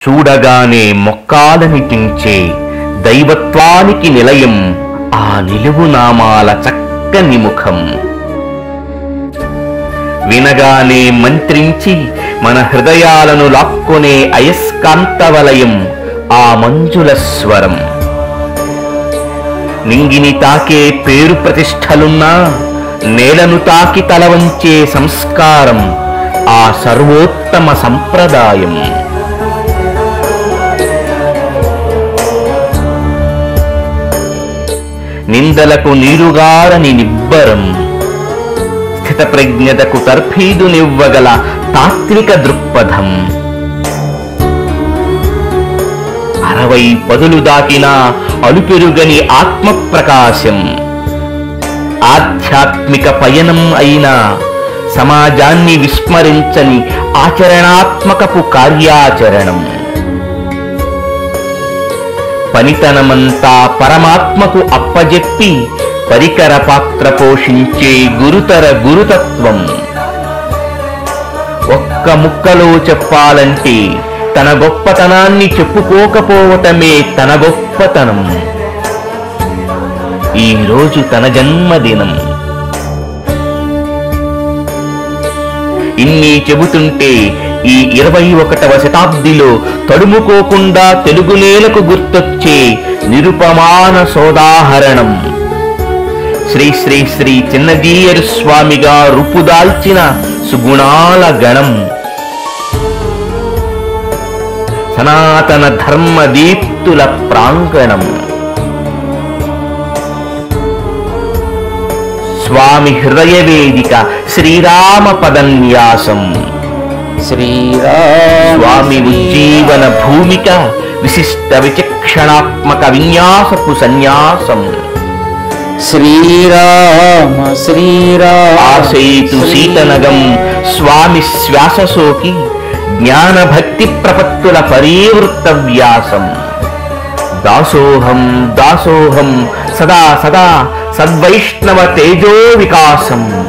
చూడగానే మొక్కాలనిటించే దైవత్వానికి నిలయం ఆ నిలువు నామాల చక్కని ముఖం వినగానే మంత్రించి మన హృదయాలను లాక్కొనే అయస్కాంత వలయం ఆ మంజుల స్వరం నింగిని తాకే పేరు ప్రతిష్టలున్నా నేలను తాకి తల వంచే సంస్కారం ఆ సర్వోత్తమ సంప్రదాయం నిందలకు నీరుగారని నిబ్బరం స్థితప్రజ్ఞతకు తర్ఫీదునివ్వగల తాత్విక దృక్పథం అరవై పదులు దాటిన అలుపెరుగని ఆత్మ ప్రకాశం ఆధ్యాత్మిక పయనం అయిన సమాజాన్ని విస్మరించని ఆచరణాత్మకపు కార్యాచరణం పనితనమంతా పరమాత్మకు అప్పజెప్పి పరికర పాత్ర పోషించే గురుతర గురుతత్వం ఒక్క ముక్కలో చెప్పాలంటే తన గొప్పతనాన్ని చెప్పుకోకపోవటమే తన గొప్పతనం ఈ రోజు తన జన్మదినం ఇన్ని చెబుతుంటే ఈ ఇరవై ఒకటవ శతాబ్దిలో తడుముకోకుండా తెలుగు నేలకు గుర్తొచ్చే నిరుపమాన సోదాహరణం శ్రీ శ్రీ శ్రీ చిన్నజీయరు స్వామిగా రూపుదాల్చిన సుగుణాల గణం సనాతన ధర్మ దీప్తుల ప్రాంగణం స్వామి హృదయ వేదిక శ్రీరామ పదన్యాసం శ్రీరామ స్వామి ఉజ్జీవన భూమిక విశిష్ట విచక్షణాత్మక విన్యాసపు సన్యాసం శ్రీరామ శ్రీరామ ఆశయితు సీతనగం స్వామి శ్వాస సోకి జ్ఞాన భక్తి ప్రపత్తుల పరీవృత్త వ్యాసం దాసోహం దాసోహం సదా సదా సద్వైష్ణవ తేజో వికాసం